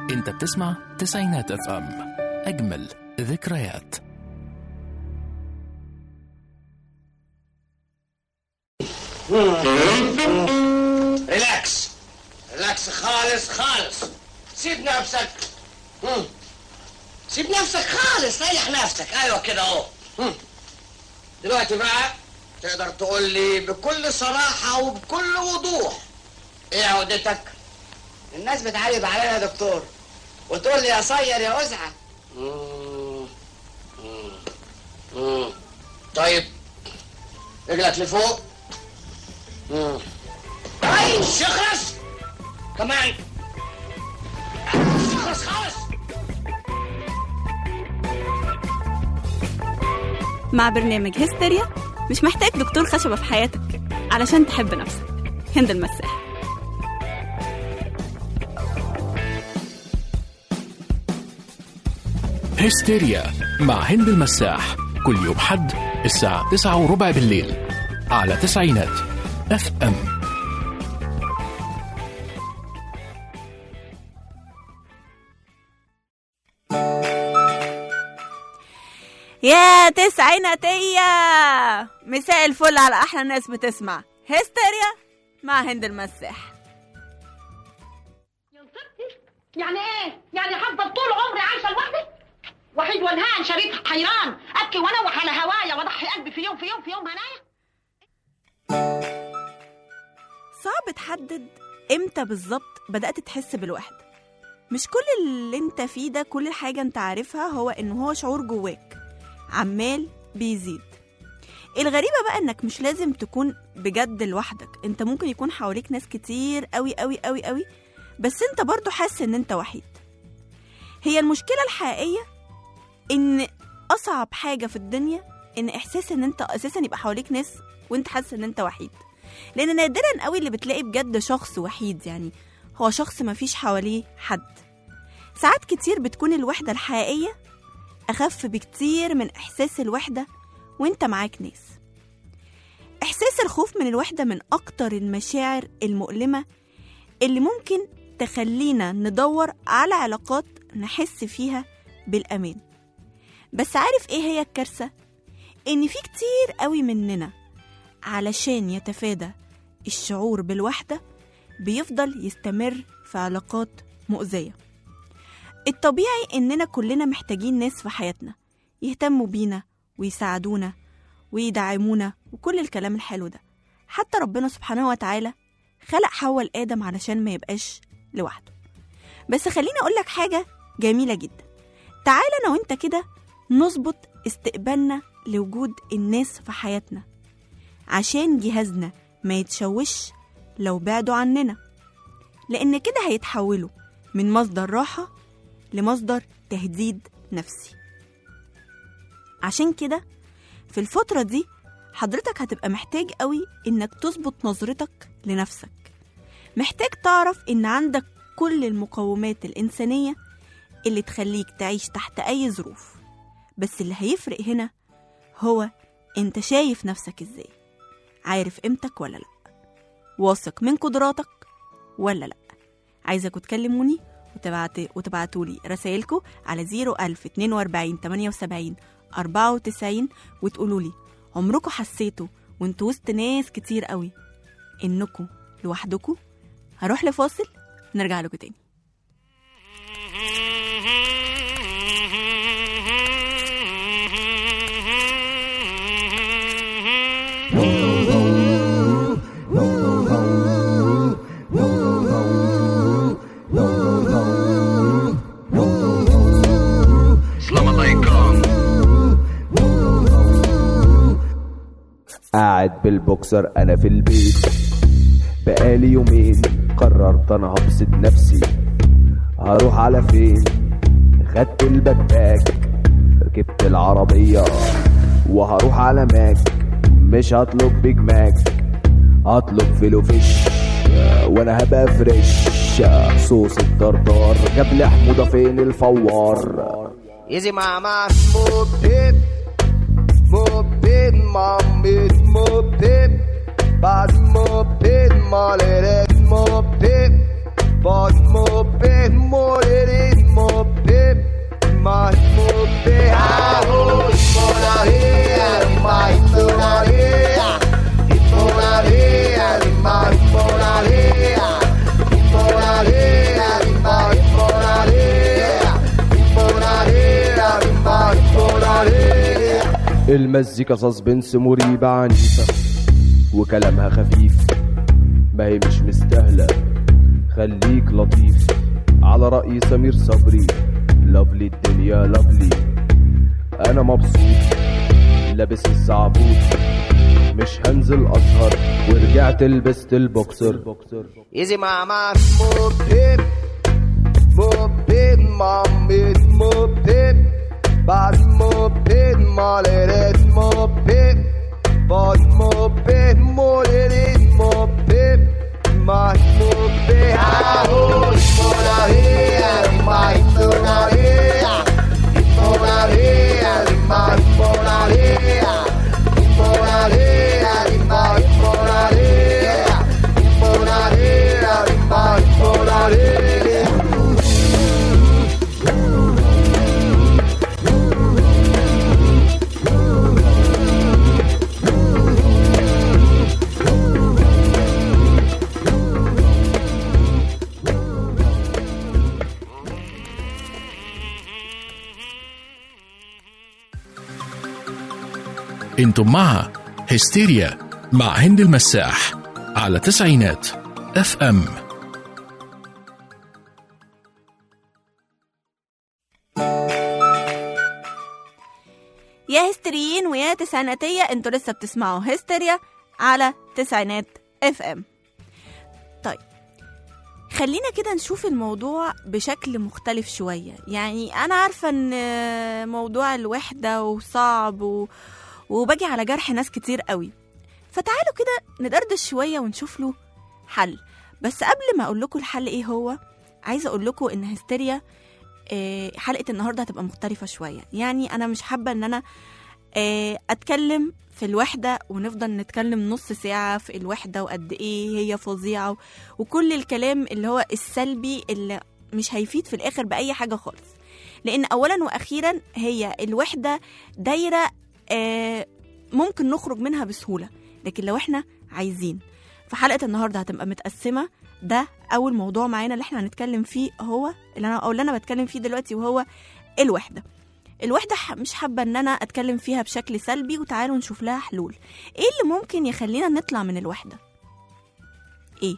انت بتسمع تسعينات اف ام اجمل ذكريات ريلاكس ريلاكس خالص خالص سيب نفسك مم. سيب نفسك خالص ريح نفسك ايوه كده اهو مم. دلوقتي بقى تقدر تقول لي بكل صراحة وبكل وضوح ايه عقدتك؟ الناس بتعيب عليا يا دكتور وتقول لي يا صير يا أزعة مم. مم. مم. طيب رجلك لفوق مم. اي شخص كمان شخص خالص مع برنامج هستيريا مش محتاج دكتور خشبة في حياتك علشان تحب نفسك هند المساح هستيريا مع هند المساح كل يوم حد الساعة تسعة وربع بالليل على تسعينات اف ام يا تسعيناتية مساء الفل على أحلى ناس بتسمع هستيريا مع هند المساح يعني ايه؟ يعني هفضل طول عمري عايشه لوحدي؟ وحيد والهان شريط حيران ابكي وانوح على هوايا واضحي قلبي في يوم في يوم في يوم هنايا صعب تحدد امتى بالظبط بدأت تحس بالوحدة مش كل اللي انت فيه ده كل حاجة انت عارفها هو ان هو شعور جواك عمال بيزيد الغريبة بقى انك مش لازم تكون بجد لوحدك انت ممكن يكون حواليك ناس كتير قوي قوي قوي قوي بس انت برضو حاسس ان انت وحيد هي المشكلة الحقيقية ان اصعب حاجة في الدنيا ان احساس ان انت اساسا يبقى حواليك ناس وانت حاسس ان انت وحيد لان نادرا قوي اللي بتلاقي بجد شخص وحيد يعني هو شخص مفيش حواليه حد ساعات كتير بتكون الوحدة الحقيقية أخف بكتير من إحساس الوحدة وإنت معاك ناس إحساس الخوف من الوحدة من أكتر المشاعر المؤلمة اللي ممكن تخلينا ندور على علاقات نحس فيها بالأمان بس عارف إيه هي الكارثة؟ إن في كتير قوي مننا علشان يتفادى الشعور بالوحدة بيفضل يستمر في علاقات مؤذية الطبيعي إننا كلنا محتاجين ناس في حياتنا يهتموا بينا ويساعدونا ويدعمونا وكل الكلام الحلو ده حتى ربنا سبحانه وتعالى خلق حواء لآدم علشان ما يبقاش لوحده بس خليني أقول لك حاجة جميلة جدا تعالى أنا وإنت كده نظبط استقبالنا لوجود الناس في حياتنا عشان جهازنا ما يتشوش لو بعدوا عننا لأن كده هيتحولوا من مصدر راحة لمصدر تهديد نفسي عشان كده في الفترة دي حضرتك هتبقى محتاج قوي إنك تظبط نظرتك لنفسك محتاج تعرف إن عندك كل المقومات الإنسانية اللي تخليك تعيش تحت أي ظروف بس اللي هيفرق هنا هو أنت شايف نفسك إزاي عارف قيمتك ولا لأ واثق من قدراتك ولا لأ عايزكوا تكلموني وتبعت وتبعتولي رسايلكم على 01042 78 94 وتقولوا لي عمركم حسيتوا وانتوا وسط ناس كتير قوي انكم لوحدكم هروح لفاصل نرجع لكم تاني قاعد بالبوكسر انا في البيت بقالي يومين قررت انا هبسط نفسي هروح على فين خدت الباك باك ركبت العربية وهروح على ماك مش هطلب بيج ماك هطلب فيلو فيش وانا هبقى فريش صوص الطرطار جاب لي حموضة فين الفوار ايزي ماما موبيب موبيب مامي موبيب بعد موبيب مالريت موبيب بعد موبيب مولريت المزيكا سسبنس مريبة عنيفة وكلامها خفيف ما هي مش مستاهلة خليك لطيف على رأي سمير صبري لافلي الدنيا لافلي أنا مبسوط لابس الزعبوط مش هنزل أسهر ورجعت لبست البوكسر ايزي ماما Move hip, move hip, mom it, move hip, body move hip, molly it, move hip, body move hip, molly it, move hip, my move hip, ah, oh, mola here, my mola here, mola here, my mola here, mola here, my mola here, mola here, my mola here. انتم مع هستيريا مع هند المساح على تسعينات اف ام يا هستيريين ويا تسعيناتية انتوا لسه بتسمعوا هستيريا على تسعينات اف ام طيب خلينا كده نشوف الموضوع بشكل مختلف شوية يعني أنا عارفة إن موضوع الوحدة وصعب و... وباجي على جرح ناس كتير قوي فتعالوا كده ندردش شوية ونشوف له حل بس قبل ما أقول لكم الحل إيه هو عايزة أقول لكم إن هستيريا آه، حلقة النهاردة هتبقى مختلفة شوية يعني أنا مش حابة إن أنا آه، أتكلم في الوحدة ونفضل نتكلم نص ساعة في الوحدة وقد إيه هي فظيعة و- وكل الكلام اللي هو السلبي اللي مش هيفيد في الآخر بأي حاجة خالص لأن أولا وأخيرا هي الوحدة دايرة آه، ممكن نخرج منها بسهولة لكن لو احنا عايزين فحلقة النهاردة هتبقى متقسمة ده أول موضوع معانا اللي احنا هنتكلم فيه هو اللي أنا أو اللي أنا بتكلم فيه دلوقتي وهو الوحدة الوحدة ح- مش حابة إن أنا أتكلم فيها بشكل سلبي وتعالوا نشوف لها حلول إيه اللي ممكن يخلينا نطلع من الوحدة إيه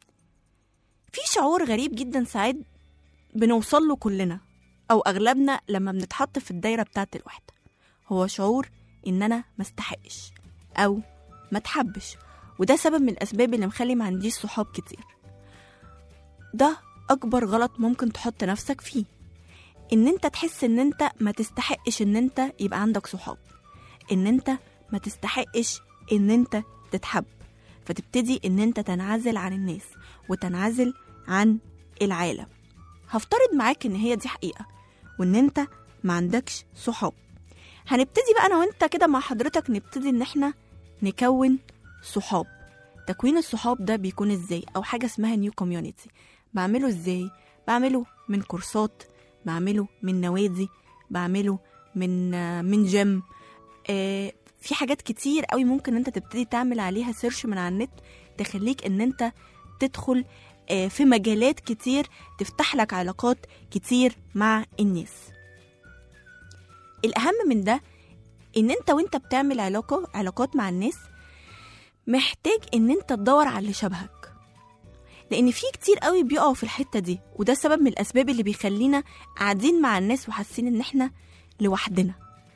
في شعور غريب جدا ساعات بنوصل له كلنا أو أغلبنا لما بنتحط في الدايرة بتاعت الوحدة هو شعور إن أنا مستحقش أو ما تحبش وده سبب من الأسباب اللي مخلي ما عنديش صحاب كتير ده أكبر غلط ممكن تحط نفسك فيه إن أنت تحس إن أنت ما تستحقش إن أنت يبقى عندك صحاب إن أنت ما تستحقش إن أنت تتحب فتبتدي إن أنت تنعزل عن الناس وتنعزل عن العالم هفترض معاك إن هي دي حقيقة وإن أنت ما عندكش صحاب هنبتدي بقى أنا وأنت كده مع حضرتك نبتدي إن إحنا نكون صحاب تكوين الصحاب ده بيكون ازاي او حاجه اسمها نيو كوميونيتي بعمله ازاي بعمله من كورسات بعمله من نوادي بعمله من آه، من جيم آه، في حاجات كتير قوي ممكن انت تبتدي تعمل عليها سيرش من على النت تخليك ان انت تدخل آه، في مجالات كتير تفتح لك علاقات كتير مع الناس الاهم من ده ان انت وانت بتعمل علاقه علاقات مع الناس محتاج ان انت تدور على اللي شبهك لان في كتير قوي بيقعوا في الحته دي وده سبب من الاسباب اللي بيخلينا قاعدين مع الناس وحاسين ان احنا لوحدنا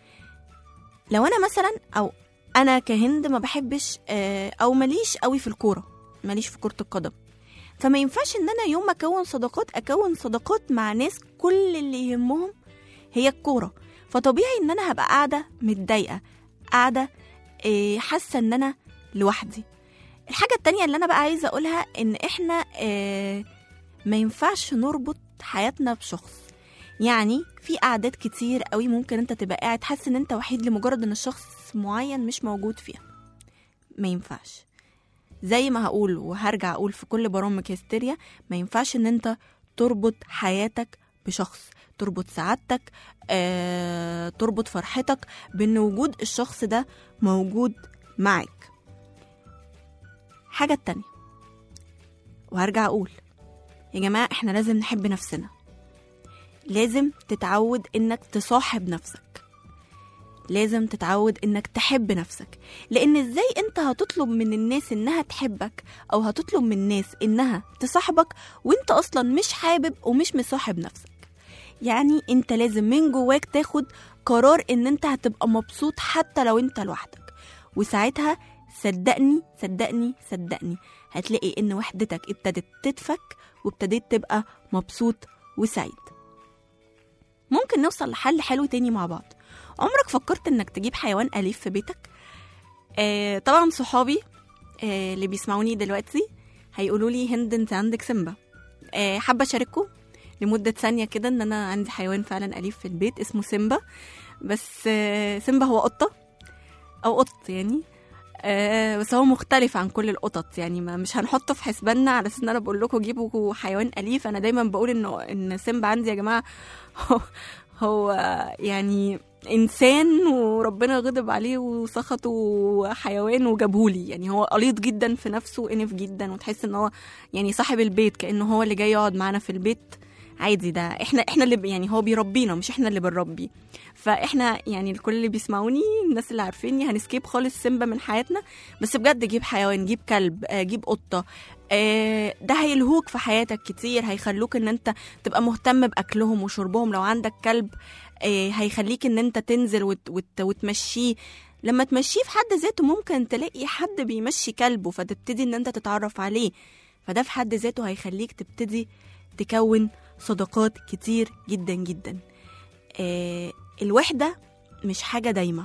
لو انا مثلا او انا كهند ما بحبش آه، او ماليش قوي في الكوره ماليش في كره القدم فما ينفعش ان انا يوم ما اكون صداقات اكون صداقات مع ناس كل اللي يهمهم هي الكوره فطبيعي ان انا هبقى قاعده متضايقه قاعده آه، حاسه ان انا لوحدي الحاجة التانية اللي أنا بقى عايزة أقولها إن إحنا آه ما ينفعش نربط حياتنا بشخص يعني في قعدات كتير قوي ممكن انت تبقى قاعد حاسس ان انت وحيد لمجرد ان الشخص معين مش موجود فيها ما ينفعش زي ما هقول وهرجع اقول في كل برامج هستيريا ما ينفعش ان انت تربط حياتك بشخص تربط سعادتك آه، تربط فرحتك بان وجود الشخص ده موجود معاك حاجة التانية وهرجع أقول يا جماعة إحنا لازم نحب نفسنا لازم تتعود إنك تصاحب نفسك لازم تتعود انك تحب نفسك لان ازاي انت هتطلب من الناس انها تحبك او هتطلب من الناس انها تصاحبك وانت اصلا مش حابب ومش مصاحب نفسك يعني انت لازم من جواك تاخد قرار ان انت هتبقى مبسوط حتى لو انت لوحدك وساعتها صدقني صدقني صدقني هتلاقي ان وحدتك ابتدت تتفك وابتديت تبقى مبسوط وسعيد ممكن نوصل لحل حلو تاني مع بعض عمرك فكرت انك تجيب حيوان اليف في بيتك آه طبعا صحابي آه اللي بيسمعوني دلوقتي هيقولوا لي هند انت عندك سيمبا آه حابه اشارككم لمده ثانيه كده ان انا عندي حيوان فعلا اليف في البيت اسمه سيمبا بس آه سيمبا هو قطه او قط يعني آه بس هو مختلف عن كل القطط يعني ما مش هنحطه في حسباننا على اساس ان انا بقول لكم جيبوا حيوان اليف انا دايما بقول انه ان سيمبا عندي يا جماعه هو, هو يعني انسان وربنا غضب عليه وسخطه حيوان وجابهولي يعني هو قليط جدا في نفسه وانف جدا وتحس ان هو يعني صاحب البيت كانه هو اللي جاي يقعد معانا في البيت عادي ده احنا احنا اللي ب- يعني هو بيربينا مش احنا اللي بنربيه فاحنا يعني الكل اللي بيسمعوني الناس اللي عارفيني هنسكيب خالص سيمبا من حياتنا بس بجد جيب حيوان جيب كلب آه، جيب قطه آه، ده هيلهوك في حياتك كتير هيخلوك ان انت تبقى مهتم باكلهم وشربهم لو عندك كلب آه، هيخليك ان انت تنزل وت وت وتمشيه لما تمشيه في حد ذاته ممكن تلاقي حد بيمشي كلبه فتبتدي ان انت تتعرف عليه فده في حد ذاته هيخليك تبتدي تكون صداقات كتير جدا جدا آه الوحدة مش حاجة دايمة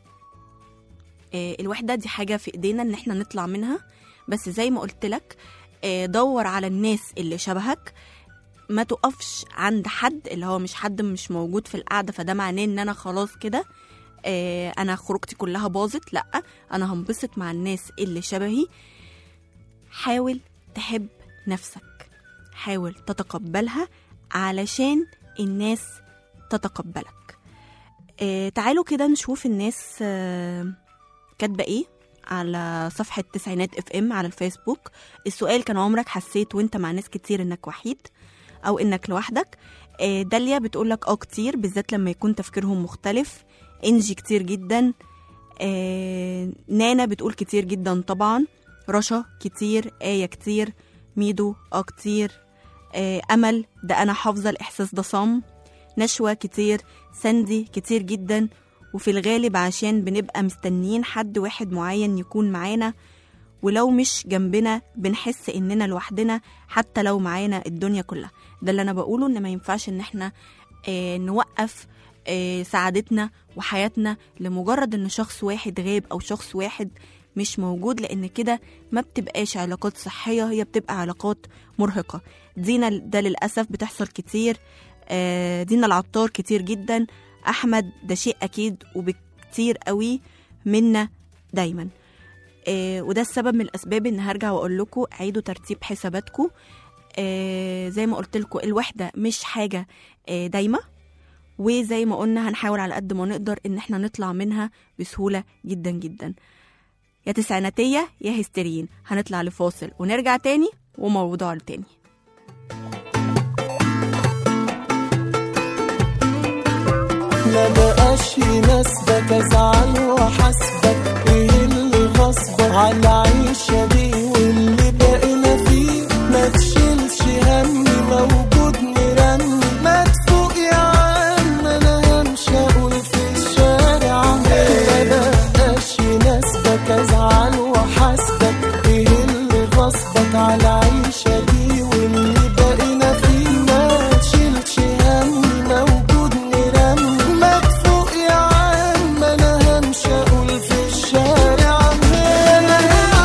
آه الوحدة دي حاجة في ايدينا ان احنا نطلع منها بس زي ما قلت لك آه دور على الناس اللي شبهك ما تقفش عند حد اللي هو مش حد مش موجود في القعدة فده معناه ان انا خلاص كده آه انا خروجتي كلها باظت لا انا هنبسط مع الناس اللي شبهي حاول تحب نفسك حاول تتقبلها علشان الناس تتقبلك آه تعالوا كده نشوف الناس آه كاتبه ايه على صفحة تسعينات اف ام على الفيسبوك السؤال كان عمرك حسيت وانت مع ناس كتير انك وحيد او انك لوحدك آه داليا بتقولك اه كتير بالذات لما يكون تفكيرهم مختلف انجي كتير جدا آه نانا بتقول كتير جدا طبعا رشا كتير آية كتير ميدو اه كتير آه أمل ده أنا حافظة الإحساس ده صم نشوة كتير سندي كتير جدا وفي الغالب عشان بنبقى مستنيين حد واحد معين يكون معانا ولو مش جنبنا بنحس إننا لوحدنا حتى لو معانا الدنيا كلها ده اللي أنا بقوله إن ما ينفعش إن إحنا آه نوقف آه سعادتنا وحياتنا لمجرد إن شخص واحد غاب أو شخص واحد مش موجود لأن كده ما بتبقاش علاقات صحية هي بتبقى علاقات مرهقة دينا ده للأسف بتحصل كتير آه، دينا العطار كتير جدا أحمد ده شيء أكيد وبكتير قوي منا دايما آه، وده السبب من الأسباب إن هرجع وأقول لكم عيدوا ترتيب حساباتكم آه، زي ما قلت لكم الوحدة مش حاجة آه، دايمة وزي ما قلنا هنحاول على قد ما نقدر إن احنا نطلع منها بسهولة جدا جدا يا تسعيناتية يا هستيريين هنطلع لفاصل ونرجع تاني وموضوع تاني ما بقاش يناسبك ازعل واحاسبك ايه اللي غصبك على العيشة دي واللي بقينا فيه ما تشيلش همي موجود مرمي ما تفوق يا عم انا همشي اقول في الشارع ما بقاش يناسبك ازعل واحاسبك ايه اللي غصبك على العيشة دي واللي بقينا فيه ما تشيلش همي موجود مرمي ما تفوق يا عم انا همشي اقول في الشارع انا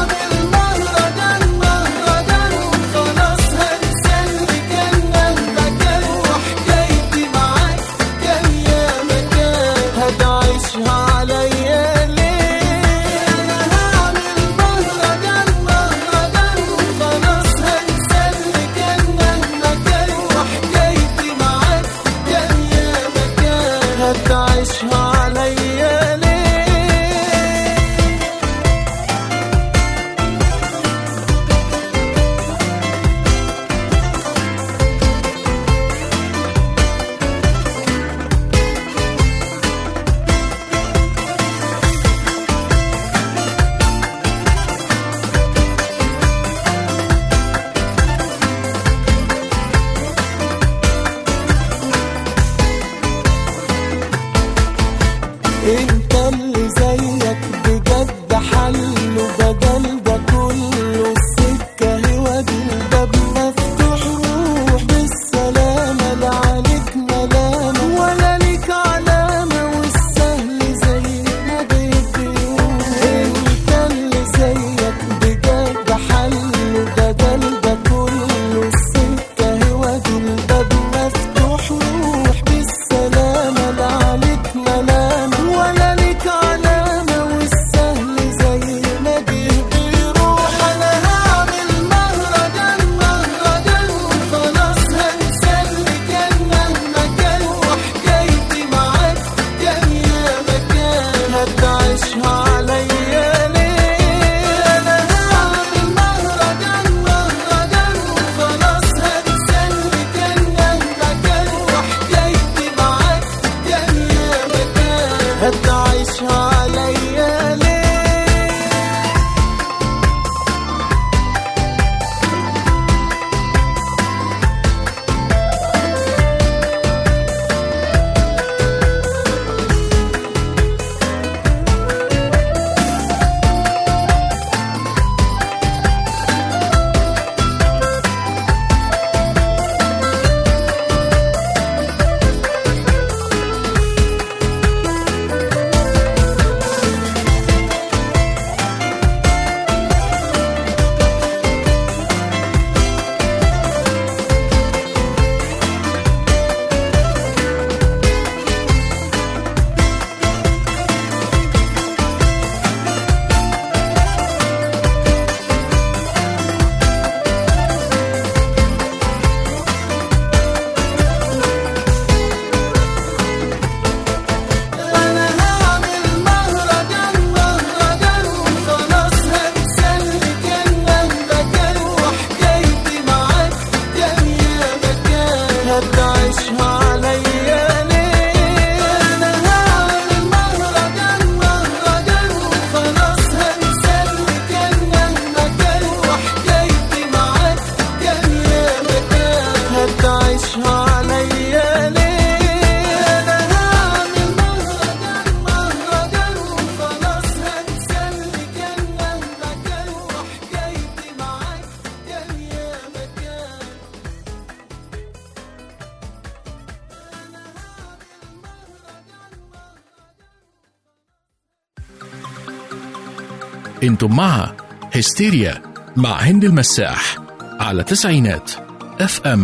انتم مع هستيريا مع هند المساح على تسعينات اف ام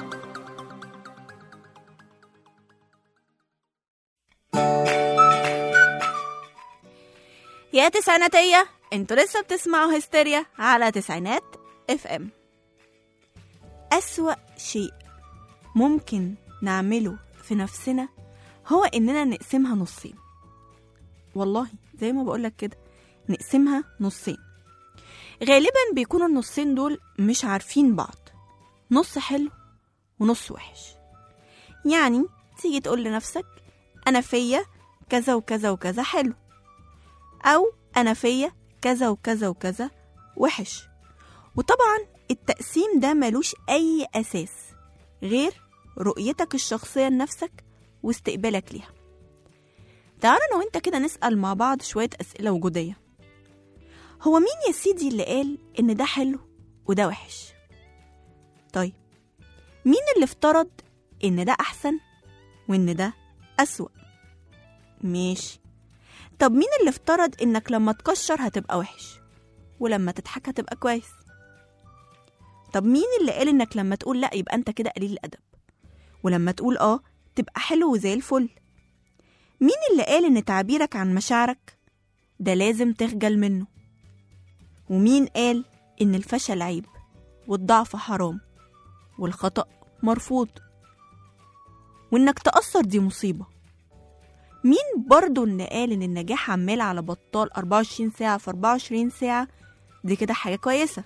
يا تسعيناتية انتوا لسه بتسمعوا هستيريا على تسعينات اف ام أسوأ شيء ممكن نعمله في نفسنا هو إننا نقسمها نصين والله زي ما بقولك كده نقسمها نصين غالبا بيكونوا النصين دول مش عارفين بعض نص حلو ونص وحش يعني تيجي تقول لنفسك أنا فيا كذا وكذا وكذا حلو أو أنا فيا كذا وكذا وكذا وحش وطبعا التقسيم ده ملوش أي أساس غير رؤيتك الشخصية لنفسك واستقبالك ليها تعالوا أنا وأنت كده نسأل مع بعض شوية أسئلة وجودية هو مين يا سيدي اللي قال إن ده حلو وده وحش طيب مين اللي افترض إن ده أحسن وإن ده أسوأ ماشي طب مين اللي افترض إنك لما تكشر هتبقى وحش ولما تضحك هتبقى كويس طب مين اللي قال إنك لما تقول لأ يبقى أنت كده قليل الأدب ولما تقول آه تبقى حلو وزي الفل مين اللي قال إن تعبيرك عن مشاعرك ده لازم تخجل منه ومين قال إن الفشل عيب والضعف حرام والخطأ مرفوض وإنك تأثر دي مصيبة مين برضو اللي قال إن النجاح عمال على بطال 24 ساعة في 24 ساعة دي كده حاجة كويسة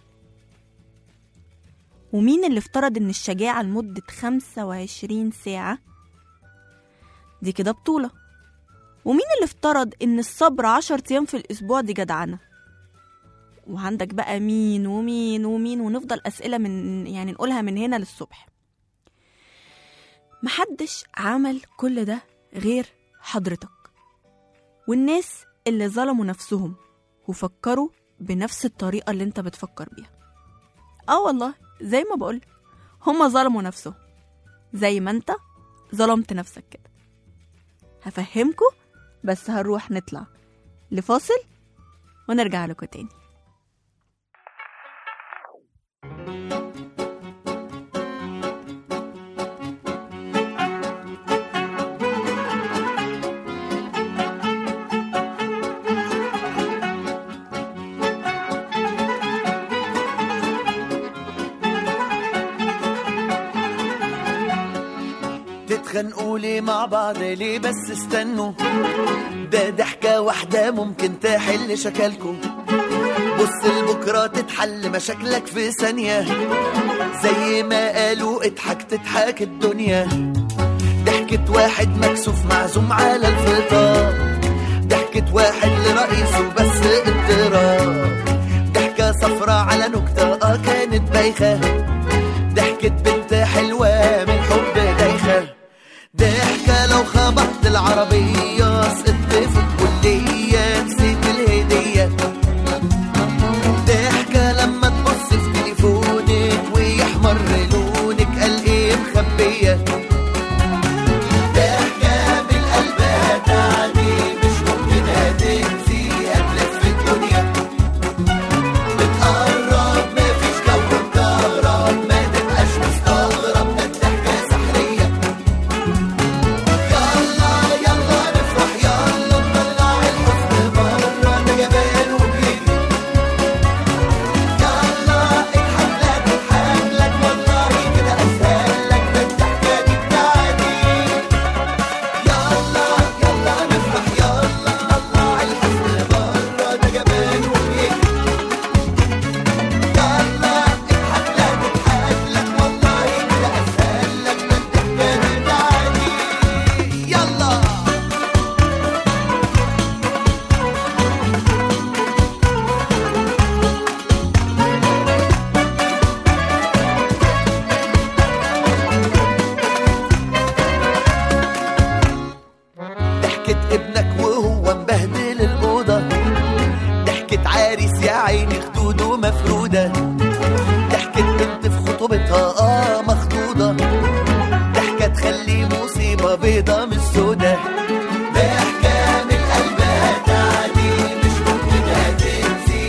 ومين اللي افترض إن الشجاعة لمدة 25 ساعة دي كده بطولة ومين اللي افترض إن الصبر 10 أيام في الأسبوع دي جدعنة وعندك بقى مين ومين ومين ونفضل أسئلة من يعني نقولها من هنا للصبح محدش عمل كل ده غير حضرتك والناس اللي ظلموا نفسهم وفكروا بنفس الطريقة اللي انت بتفكر بيها اه والله زي ما بقول هما ظلموا نفسهم زي ما انت ظلمت نفسك كده هفهمكوا بس هنروح نطلع لفاصل ونرجع لكم تاني تتخانقوا ليه مع بعض ليه بس استنوا ده ضحكة واحدة ممكن تحل شكلكم بص لبكرة تتحل مشاكلك في ثانية زي ما قالوا اضحك تضحك الدنيا ضحكة واحد مكسوف معزوم على الفطار ضحكة واحد لرئيسه بس اضطراب ضحكة صفرة على نكتة اه كانت بايخة ضحكة بنت حلوة من حب دايخة ضحكة لو خبطت العربية سقطت في الكلية نسيت الهدية ضحكة لما تبص في تليفونك ويحمر لونك قال ايه مخبية ضحكة من قلبها تعدي مش ممكن هتنسيها تلف الدنيا بتقرب مفيش جو مكهرب ما تبقاش مستغرب ده الضحكة سحرية يلا يلا نفرح يلا نطلع الحزن بره ده جبان وبيجي يلا اضحك لا تضحك لك والله كده اسهل لك ده الضحكة دي بتاعتي يلا يلا نفرح يلا نطلع الحزن بره ده جبان وبيجي يلا اضحك لا تضحك لك والله كده اسهل لك ده الضحكة دي بتاعتي يلا ضحكة ابنك وهو مبهدل الأوضة ضحكة عريس يا عيني خدوده مفرودة ضحكة بنت في خطوبتها اه مخطوطة ضحكة تخلي مصيبة بيضة مش سودة ضحكة من قلبها تعدي مش ممكن هتنسي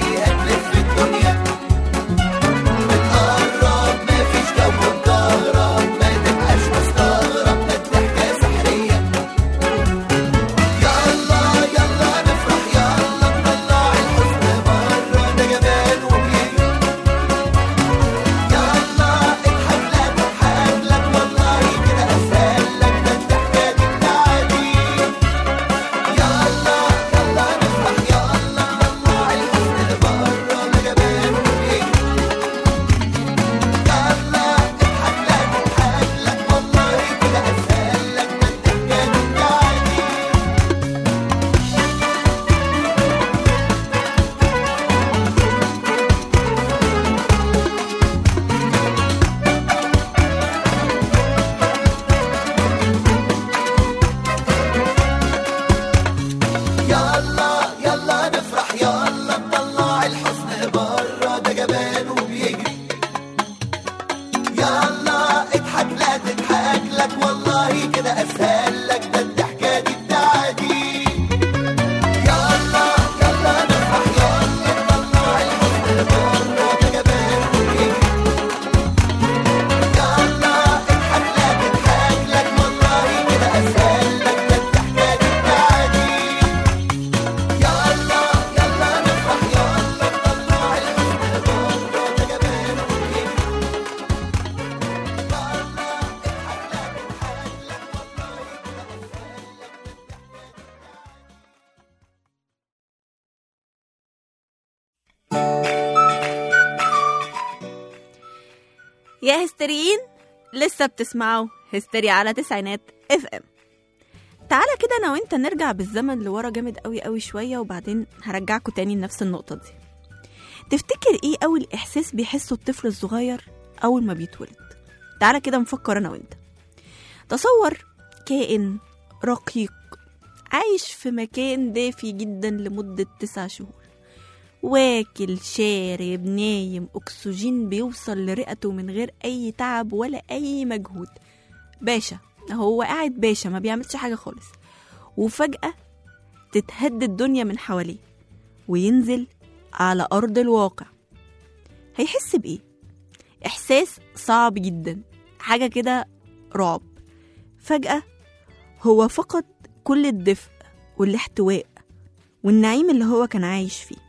يا هستيريين لسه بتسمعوا هستيريا على تسعينات اف ام تعالى كده انا وانت نرجع بالزمن لورا جامد قوي قوي شويه وبعدين هرجعكوا تاني لنفس النقطه دي تفتكر ايه اول احساس بيحسه الطفل الصغير اول ما بيتولد تعالى كده نفكر انا وانت تصور كائن رقيق عايش في مكان دافي جدا لمدة تسع شهور واكل شارب نايم أكسجين بيوصل لرئته من غير أي تعب ولا أي مجهود باشا هو قاعد باشا ما بيعملش حاجة خالص وفجأة تتهد الدنيا من حواليه وينزل على أرض الواقع هيحس بإيه؟ إحساس صعب جدا حاجة كده رعب فجأة هو فقد كل الدفء والاحتواء والنعيم اللي هو كان عايش فيه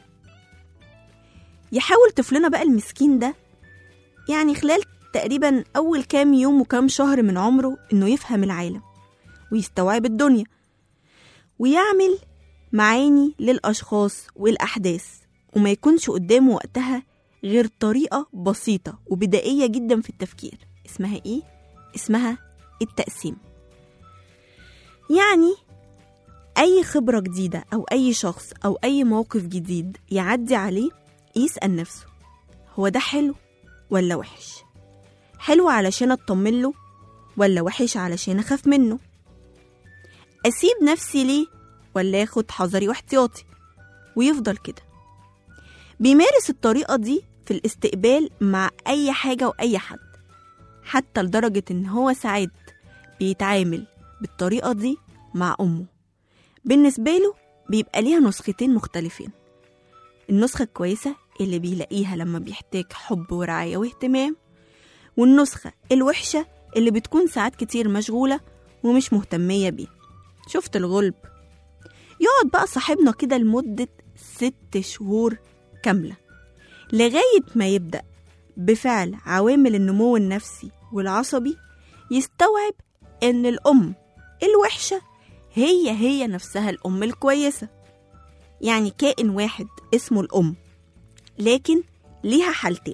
يحاول طفلنا بقى المسكين ده يعني خلال تقريبا أول كام يوم وكام شهر من عمره إنه يفهم العالم ويستوعب الدنيا ويعمل معاني للأشخاص والأحداث وما يكونش قدامه وقتها غير طريقة بسيطة وبدائية جدا في التفكير اسمها إيه؟ اسمها التقسيم يعني أي خبرة جديدة أو أي شخص أو أي موقف جديد يعدي عليه يسأل نفسه هو ده حلو ولا وحش حلو علشان اطمن له ولا وحش علشان اخاف منه اسيب نفسي ليه ولا اخد حذري واحتياطي ويفضل كده بيمارس الطريقة دي في الاستقبال مع أي حاجة وأي حد حتى لدرجة إن هو ساعات بيتعامل بالطريقة دي مع أمه بالنسبة له بيبقى ليها نسختين مختلفين النسخة الكويسة اللي بيلاقيها لما بيحتاج حب ورعاية واهتمام والنسخة الوحشة اللي بتكون ساعات كتير مشغولة ومش مهتمية بيه شفت الغلب يقعد بقى صاحبنا كده لمدة ست شهور كاملة لغاية ما يبدأ بفعل عوامل النمو النفسي والعصبي يستوعب إن الأم الوحشة هي هي نفسها الأم الكويسة يعني كائن واحد اسمه الأم لكن ليها حالتين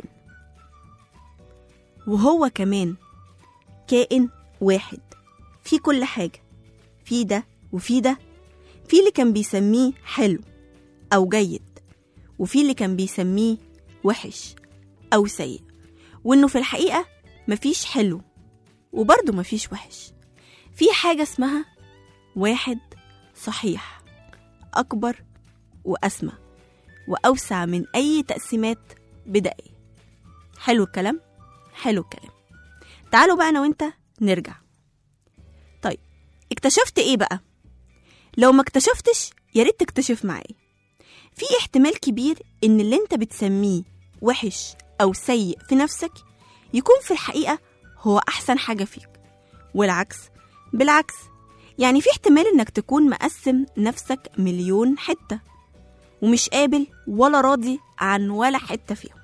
وهو كمان كائن واحد في كل حاجة في ده وفي ده في اللي كان بيسميه حلو أو جيد وفي اللي كان بيسميه وحش أو سيء وإنه في الحقيقة مفيش حلو وبرضه مفيش وحش في حاجة اسمها واحد صحيح أكبر وأسمى وأوسع من أي تقسيمات بدائية حلو الكلام؟ حلو الكلام تعالوا بقى أنا وأنت نرجع طيب اكتشفت إيه بقى؟ لو ما اكتشفتش يا ريت تكتشف معايا في احتمال كبير إن اللي أنت بتسميه وحش أو سيء في نفسك يكون في الحقيقة هو أحسن حاجة فيك والعكس بالعكس يعني في احتمال إنك تكون مقسم نفسك مليون حتة ومش قابل ولا راضي عن ولا حتة فيهم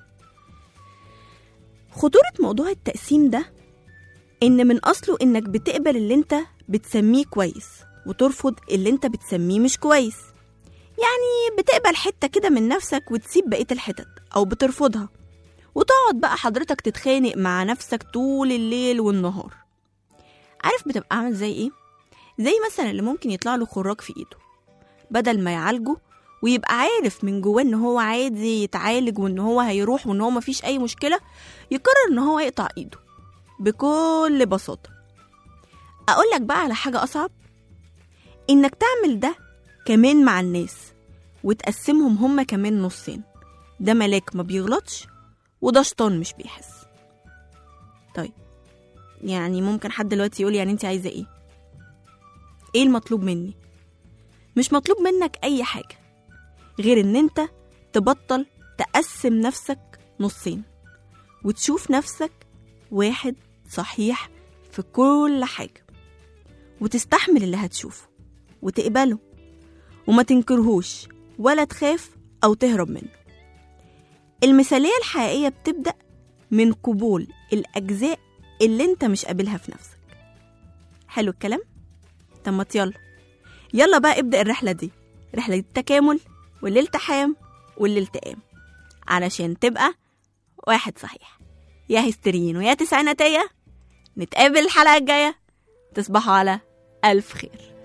خطورة موضوع التقسيم ده إن من أصله إنك بتقبل اللي أنت بتسميه كويس وترفض اللي أنت بتسميه مش كويس يعني بتقبل حتة كده من نفسك وتسيب بقية الحتت أو بترفضها وتقعد بقى حضرتك تتخانق مع نفسك طول الليل والنهار عارف بتبقى عامل زي إيه؟ زي مثلا اللي ممكن يطلع له خراج في إيده بدل ما يعالجه ويبقى عارف من جواه ان هو عادي يتعالج وان هو هيروح وان هو مفيش اي مشكله يقرر ان هو يقطع ايده بكل بساطه اقول لك بقى على حاجه اصعب انك تعمل ده كمان مع الناس وتقسمهم هما كمان نصين ده ملاك ما بيغلطش وده شيطان مش بيحس طيب يعني ممكن حد دلوقتي يقول يعني انت عايزه ايه ايه المطلوب مني مش مطلوب منك اي حاجه غير ان انت تبطل تقسم نفسك نصين وتشوف نفسك واحد صحيح في كل حاجة وتستحمل اللي هتشوفه وتقبله وما تنكرهوش ولا تخاف أو تهرب منه المثالية الحقيقية بتبدأ من قبول الأجزاء اللي انت مش قابلها في نفسك حلو الكلام؟ طب ما يلا يلا بقى ابدأ الرحلة دي رحلة التكامل والالتحام والالتئام علشان تبقى واحد صحيح يا هستريين ويا تسعيناتية نتقابل الحلقة الجاية تصبحوا على ألف خير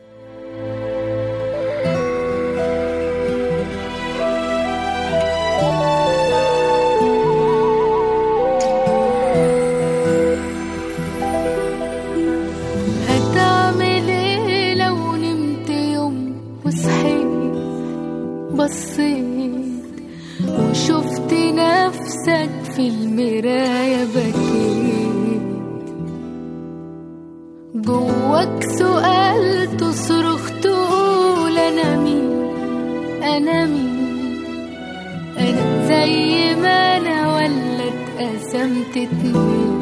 هتعمل ايه لو نمت يوم وصحيت بصيت وشفت نفسك في المراية بكيت جواك سؤال تصرخ تقول أنا مين أنا مين أنا زي ما أنا ولا اتقسمت اتنين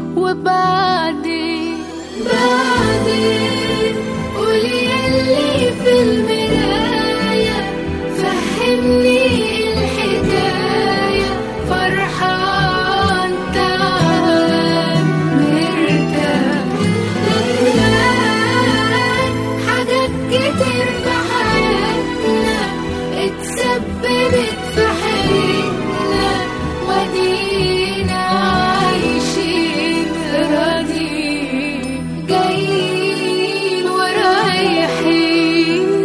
وبعدين بعدين قولي يلي في المراية فهمني الحكاية فرحان تعال مرتاح ندمان حاجات كتير في حياتنا اتسببت في حياتنا ودينا عايشين راضيين جايين ورايحين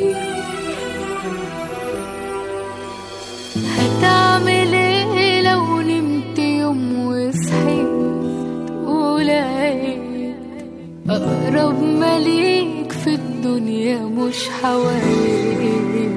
هتعمل ايه لو نمت يوم وصحيت ولقيت اقرب مليك في الدنيا مش حواليك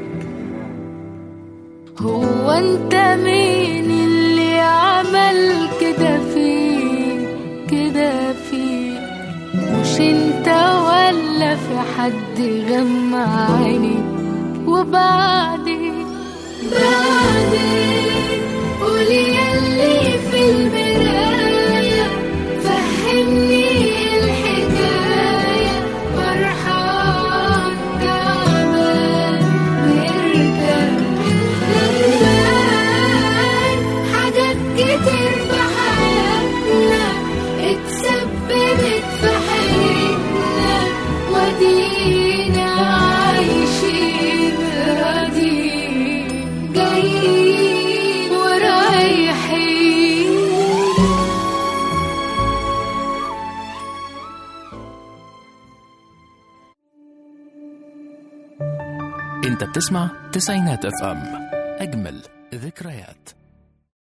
هو انت مين اللي عمل كده فيك كده فيك مش انت ولا في حد غمى عينيك وبعدين بعدين قولي يلي في المراية فهمني الحكاية فرحان تعبان مرتاح ندمان حاجات كتير في حياتنا اتسببت في حياتنا ودينا عايشين راضيين جايين ورايحين انت بتسمع تسعينات اف ام اجمل ذكريات